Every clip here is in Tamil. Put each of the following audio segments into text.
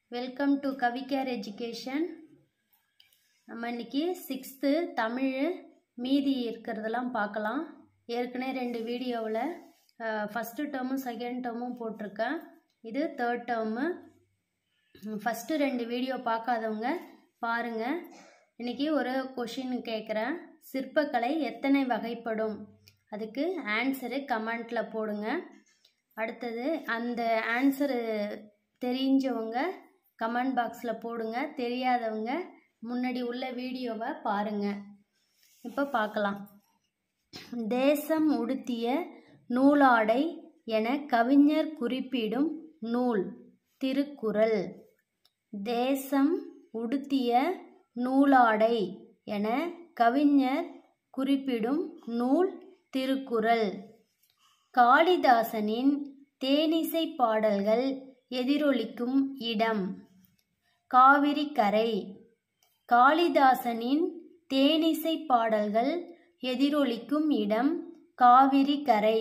வெல்கம் டு கவிகேர் எஜுகேஷன் நம்ம இன்னைக்கு சிக்ஸ்த்து தமிழ் மீதி இருக்கிறதெல்லாம் பார்க்கலாம் ஏற்கனவே ரெண்டு வீடியோவில் ஃபஸ்ட்டு டேர்மும் செகண்ட் டேர்மும் போட்டிருக்கேன் இது தேர்ட் டேர்மு ஃபஸ்ட்டு ரெண்டு வீடியோ பார்க்காதவங்க பாருங்கள் இன்னைக்கு ஒரு கொஷின் கேட்குறேன் சிற்பக்கலை எத்தனை வகைப்படும் அதுக்கு ஆன்சரு கமெண்ட்டில் போடுங்க அடுத்தது அந்த ஆன்சரு தெரிஞ்சவங்க கமெண்ட் பாக்ஸில் போடுங்க தெரியாதவங்க முன்னாடி உள்ள வீடியோவை பாருங்கள் இப்போ பார்க்கலாம் தேசம் உடுத்திய நூலாடை என கவிஞர் குறிப்பிடும் நூல் திருக்குறள் தேசம் உடுத்திய நூலாடை என கவிஞர் குறிப்பிடும் நூல் திருக்குறள் காளிதாசனின் தேனிசை பாடல்கள் எதிரொலிக்கும் இடம் காவிரி கரை காளிதாசனின் தேனிசை பாடல்கள் எதிரொலிக்கும் இடம் காவிரி கரை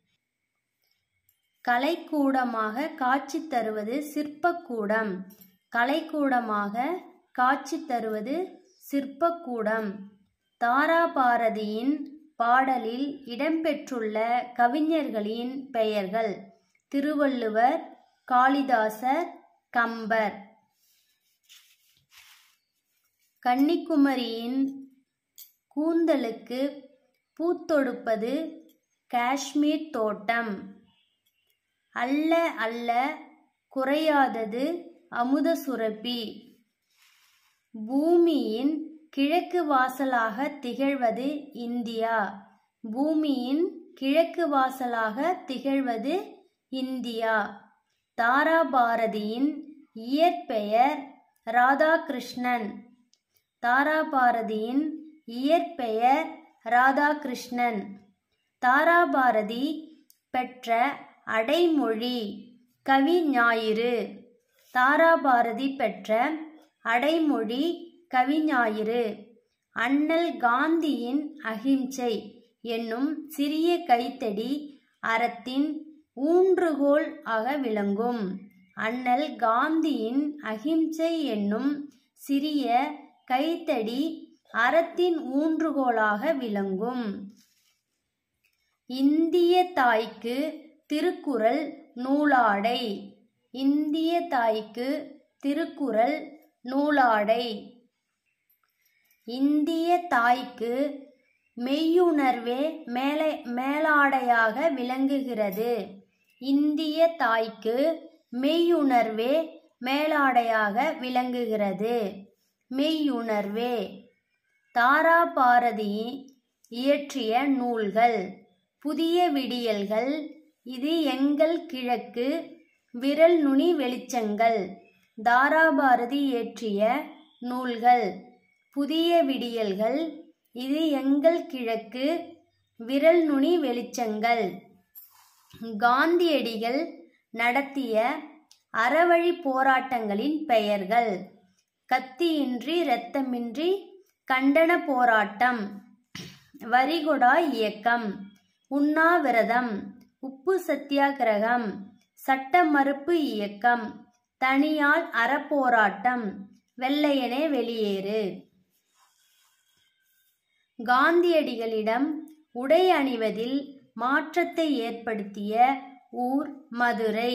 கலைக்கூடமாக காட்சி தருவது சிற்பக்கூடம் கலைக்கூடமாக காட்சி தருவது சிற்பக்கூடம் தாராபாரதியின் பாடலில் இடம்பெற்றுள்ள கவிஞர்களின் பெயர்கள் திருவள்ளுவர் காளிதாசர் கம்பர் கன்னிக்குமரியின் கூந்தலுக்கு பூத்தொடுப்பது காஷ்மீர் தோட்டம் அல்ல அல்ல குறையாதது அமுத சுரப்பி பூமியின் கிழக்கு வாசலாக திகழ்வது இந்தியா பூமியின் கிழக்கு வாசலாக திகழ்வது இந்தியா தாராபாரதியின் இயற்பெயர் ராதாகிருஷ்ணன் தாராபாரதியின் இயற்பெயர் ராதாகிருஷ்ணன் தாராபாரதி பெற்ற அடைமொழி கவி ஞாயிறு தாராபாரதி பெற்ற அடைமொழி கவிஞாயிறு அண்ணல் காந்தியின் அகிம்சை என்னும் சிறிய கைத்தடி அறத்தின் ஊன்றுகோல் ஆக விளங்கும் அண்ணல் காந்தியின் அகிம்சை என்னும் சிறிய கைத்தடி அறத்தின் ஊன்றுகோலாக விளங்கும் இந்திய தாய்க்கு திருக்குறள் நூலாடை இந்திய தாய்க்கு திருக்குறள் நூலாடை இந்திய தாய்க்கு மெய்யுணர்வே மேலே மேலாடையாக விளங்குகிறது இந்திய தாய்க்கு மெய்யுணர்வே மேலாடையாக விளங்குகிறது மெய்யுணர்வே தாராபாரதி இயற்றிய நூல்கள் புதிய விடியல்கள் இது எங்கள் கிழக்கு விரல் நுனி வெளிச்சங்கள் தாராபாரதி இயற்றிய நூல்கள் புதிய விடியல்கள் இது எங்கள் கிழக்கு விரல் நுனி வெளிச்சங்கள் காந்தியடிகள் நடத்திய அறவழி போராட்டங்களின் பெயர்கள் கத்தியின்றி இரத்தமின்றி கண்டன போராட்டம் வரிகொடா இயக்கம் உண்ணாவிரதம் உப்பு சத்தியாகிரகம் சட்ட மறுப்பு இயக்கம் தனியால் அறப்போராட்டம் வெள்ளையனே வெளியேறு காந்தியடிகளிடம் உடை அணிவதில் மாற்றத்தை ஏற்படுத்திய ஊர் மதுரை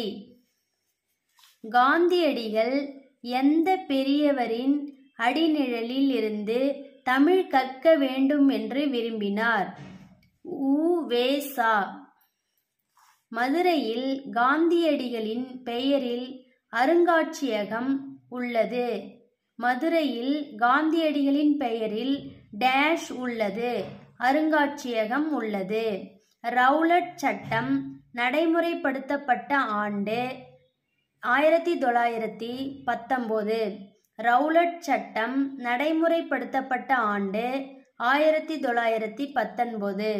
காந்தியடிகள் எந்த பெரியவரின் அடிநிழலில் இருந்து தமிழ் கற்க வேண்டும் என்று விரும்பினார் உவேசா மதுரையில் காந்தியடிகளின் பெயரில் அருங்காட்சியகம் உள்ளது மதுரையில் காந்தியடிகளின் பெயரில் டேஷ் உள்ளது அருங்காட்சியகம் உள்ளது ரவுலட் சட்டம் நடைமுறைப்படுத்தப்பட்ட ஆண்டு ஆயிரத்தி தொள்ளாயிரத்தி பத்தொம்போது ரவுலட் சட்டம் நடைமுறைப்படுத்தப்பட்ட ஆண்டு ஆயிரத்தி தொள்ளாயிரத்தி பத்தொன்பது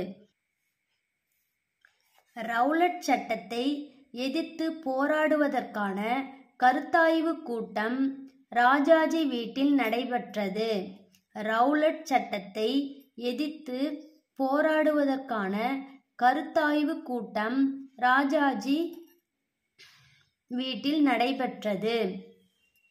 ரவுலட் சட்டத்தை எதிர்த்து போராடுவதற்கான கருத்தாய்வு கூட்டம் ராஜாஜி வீட்டில் நடைபெற்றது ரவுலட் சட்டத்தை எதிர்த்து போராடுவதற்கான கருத்தாய்வு கூட்டம் ராஜாஜி வீட்டில் நடைபெற்றது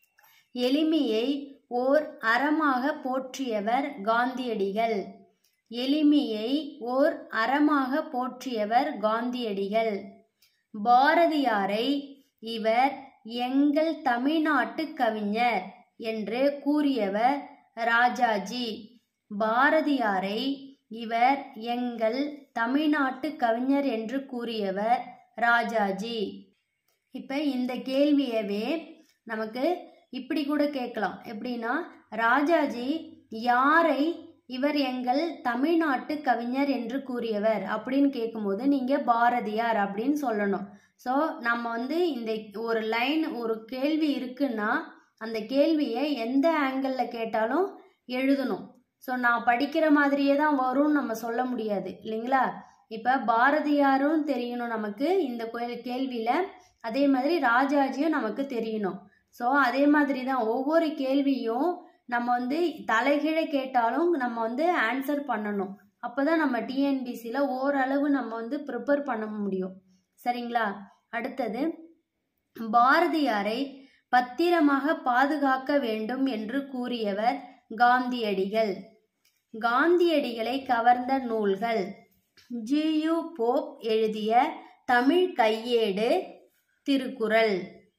எளிமையை ஓர் அறமாக போற்றியவர் காந்தியடிகள் எளிமையை ஓர் அறமாக போற்றியவர் காந்தியடிகள் பாரதியாரை இவர் எங்கள் தமிழ்நாட்டு கவிஞர் என்று கூறியவர் ராஜாஜி பாரதியாரை இவர் எங்கள் தமிழ்நாட்டு கவிஞர் என்று கூறியவர் ராஜாஜி இப்போ இந்த கேள்வியவே நமக்கு இப்படி கூட கேட்கலாம் எப்படின்னா ராஜாஜி யாரை இவர் எங்கள் தமிழ்நாட்டு கவிஞர் என்று கூறியவர் அப்படின்னு கேட்கும்போது நீங்கள் பாரதியார் அப்படின்னு சொல்லணும் ஸோ நம்ம வந்து இந்த ஒரு லைன் ஒரு கேள்வி இருக்குன்னா அந்த கேள்வியை எந்த ஆங்கிளில் கேட்டாலும் எழுதணும் ஸோ நான் படிக்கிற மாதிரியே தான் வரும்னு நம்ம சொல்ல முடியாது இல்லைங்களா இப்போ பாரதியாரும் தெரியணும் நமக்கு இந்த கேள்வியில் அதே மாதிரி ராஜாஜியும் நமக்கு தெரியணும் ஸோ அதே மாதிரி தான் ஒவ்வொரு கேள்வியும் நம்ம வந்து தலைகீழ கேட்டாலும் நம்ம வந்து ஆன்சர் பண்ணணும் அப்போ தான் நம்ம டிஎன்பிசியில் ஓரளவு நம்ம வந்து ப்ரிப்பேர் பண்ண முடியும் சரிங்களா அடுத்தது பாரதியாரை பத்திரமாக பாதுகாக்க வேண்டும் என்று கூறியவர் காந்தியடிகள் காந்தியடிகளை கவர்ந்த நூல்கள் ஜியு போப் எழுதிய தமிழ் கையேடு திருக்குறள்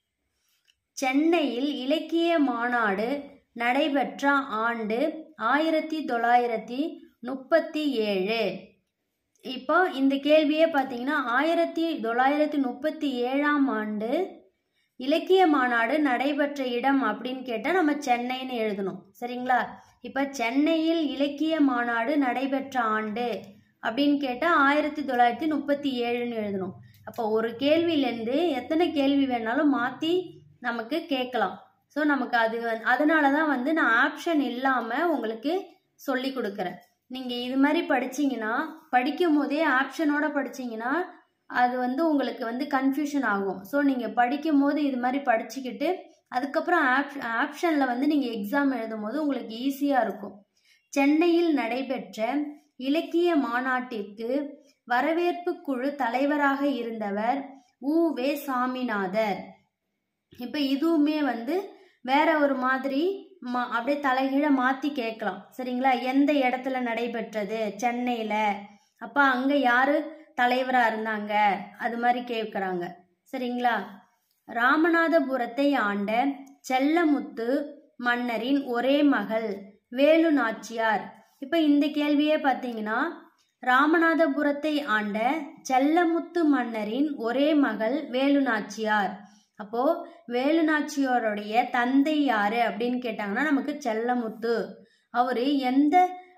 சென்னையில் இலக்கிய மாநாடு நடைபெற்ற ஆண்டு ஆயிரத்தி தொள்ளாயிரத்தி முப்பத்தி ஏழு இப்போ இந்த கேள்வியே பார்த்தீங்கன்னா ஆயிரத்தி தொள்ளாயிரத்தி முப்பத்தி ஏழாம் ஆண்டு இலக்கிய மாநாடு நடைபெற்ற இடம் அப்படின்னு கேட்டால் நம்ம சென்னைன்னு எழுதணும் சரிங்களா இப்போ சென்னையில் இலக்கிய மாநாடு நடைபெற்ற ஆண்டு அப்படின்னு கேட்டால் ஆயிரத்தி தொள்ளாயிரத்தி முப்பத்தி ஏழுன்னு எழுதணும் அப்போ ஒரு கேள்வியிலேருந்து எத்தனை கேள்வி வேணாலும் மாற்றி நமக்கு கேட்கலாம் ஸோ நமக்கு அது வந்து அதனால தான் வந்து நான் ஆப்ஷன் இல்லாமல் உங்களுக்கு சொல்லி கொடுக்குறேன் நீங்கள் இது மாதிரி படிச்சீங்கன்னா படிக்கும் போதே ஆப்ஷனோட படிச்சீங்கன்னா அது வந்து உங்களுக்கு வந்து கன்ஃபியூஷன் ஆகும் ஸோ நீங்கள் படிக்கும் போது இது மாதிரி படிச்சுக்கிட்டு அதுக்கப்புறம் ஆப் ஆப்ஷனில் வந்து நீங்கள் எக்ஸாம் எழுதும் போது உங்களுக்கு ஈஸியாக இருக்கும் சென்னையில் நடைபெற்ற இலக்கிய மாநாட்டிற்கு வரவேற்பு குழு தலைவராக இருந்தவர் உ வே சாமிநாதர் இப்போ இதுவுமே வந்து வேற ஒரு மாதிரி மா அப்படியே தலைகீழ மாற்றி கேட்கலாம் சரிங்களா எந்த இடத்துல நடைபெற்றது சென்னையில் அப்போ அங்கே யார் தலைவராக இருந்தாங்க அது மாதிரி கேட்குறாங்க சரிங்களா ராமநாதபுரத்தை ஆண்ட செல்லமுத்து மன்னரின் ஒரே மகள் வேலு நாச்சியார் இப்போ இந்த கேள்வியே பார்த்தீங்கன்னா ராமநாதபுரத்தை ஆண்ட செல்லமுத்து மன்னரின் ஒரே மகள் வேலு நாச்சியார் அப்போ வேலு நாச்சியாருடைய தந்தை யாரு அப்படின்னு கேட்டாங்கன்னா நமக்கு செல்லமுத்து அவரு எந்த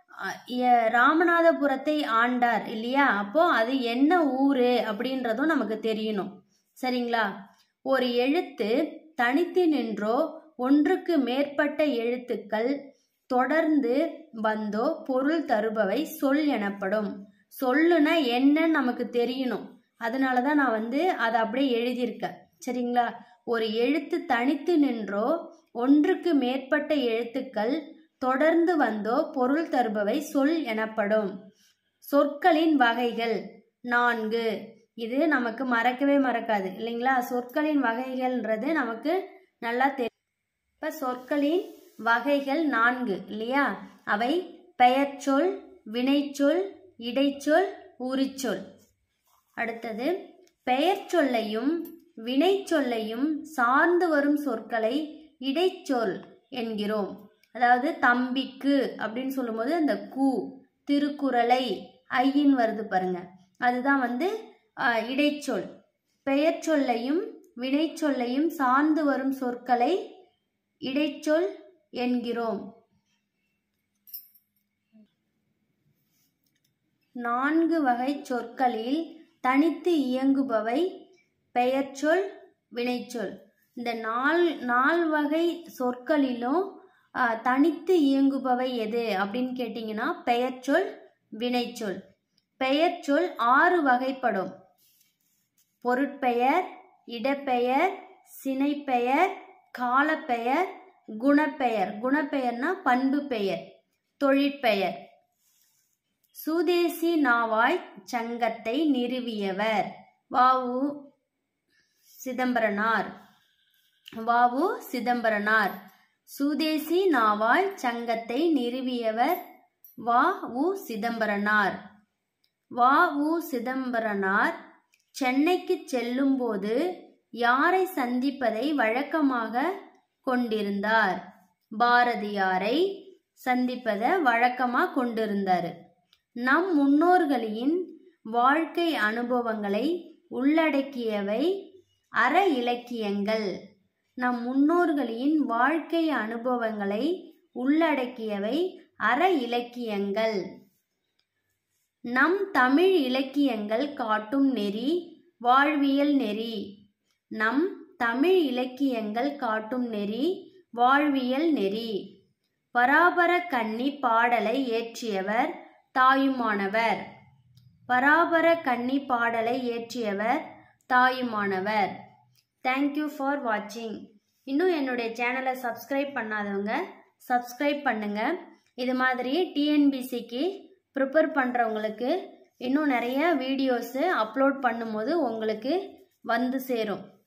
ராமநாதபுரத்தை ஆண்டார் இல்லையா அப்போ அது என்ன ஊரு அப்படின்றதும் நமக்கு தெரியணும் சரிங்களா ஒரு எழுத்து தனித்து நின்றோ ஒன்றுக்கு மேற்பட்ட எழுத்துக்கள் தொடர்ந்து வந்தோ பொருள் தருபவை சொல் எனப்படும் சொல்லுனா என்னன்னு நமக்கு தெரியணும் அதனால தான் நான் வந்து அதை அப்படியே எழுதியிருக்கேன் சரிங்களா ஒரு எழுத்து தனித்து நின்றோ ஒன்றுக்கு மேற்பட்ட எழுத்துக்கள் தொடர்ந்து வந்தோ பொருள் தருபவை சொல் எனப்படும் சொற்களின் வகைகள் நான்கு இது நமக்கு மறக்கவே மறக்காது இல்லைங்களா சொற்களின் வகைகள்ன்றது நமக்கு நல்லா தெரியும் இப்போ சொற்களின் வகைகள் நான்கு இல்லையா அவை பெயர்ச்சொல் வினைச்சொல் இடைச்சொல் உரிச்சொல் அடுத்தது பெயர் சொல்லையும் வினைச்சொல்லையும் சார்ந்து வரும் சொற்களை இடைச்சொல் என்கிறோம் அதாவது தம்பிக்கு அப்படின்னு சொல்லும்போது அந்த கு திருக்குறளை ஐயின் வருது பாருங்க அதுதான் வந்து இடைச்சொல் பெயர் சொல்லையும் வினைச்சொல்லையும் சார்ந்து வரும் சொற்களை இடைச்சொல் என்கிறோம் நான்கு வகை சொற்களில் தனித்து இயங்குபவை பெயர்ச்சொல் வினைச்சொல் இந்த நால் நால் வகை சொற்களிலும் தனித்து இயங்குபவை எது அப்படின்னு கேட்டிங்கன்னா பெயர்ச்சொல் வினைச்சொல் பெயர்ச்சொல் ஆறு வகைப்படும் பொருட்பெயர் இடப்பெயர் சினைப்பெயர் காலப்பெயர் குணப்பெயர் குணப்பெயர்னா பண்பு பெயர் தொழிற்பெயர் சுதேசி நாவாய் சங்கத்தை நிறுவியவர் வாவு சிதம்பரனார் வாவு சிதம்பரனார் சுதேசி நாவாய் சங்கத்தை நிறுவியவர் வா உ சிதம்பரனார் வா உ சிதம்பரனார் சென்னைக்கு செல்லும்போது யாரை சந்திப்பதை வழக்கமாக கொண்டிருந்தார் பாரதியாரை சந்திப்பதை வழக்கமாக கொண்டிருந்தார் நம் முன்னோர்களின் வாழ்க்கை அனுபவங்களை உள்ளடக்கியவை அற இலக்கியங்கள் நம் முன்னோர்களின் வாழ்க்கை அனுபவங்களை உள்ளடக்கியவை அற இலக்கியங்கள் நம் தமிழ் இலக்கியங்கள் காட்டும் நெறி வாழ்வியல் நெறி நம் தமிழ் இலக்கியங்கள் காட்டும் நெறி வாழ்வியல் நெறி பராபர கன்னி பாடலை இயற்றியவர் தாயுமானவர் பராபர கன்னி பாடலை இயற்றியவர் தாயுமானவர் தேங்க்யூ ஃபார் வாட்சிங் இன்னும் என்னுடைய சேனலை சப்ஸ்கிரைப் பண்ணாதவங்க சப்ஸ்கிரைப் பண்ணுங்க இது மாதிரி டிஎன்பிசிக்கு ப்ரிப்பேர் பண்ணுறவங்களுக்கு இன்னும் நிறைய வீடியோஸு அப்லோட் பண்ணும்போது உங்களுக்கு வந்து சேரும்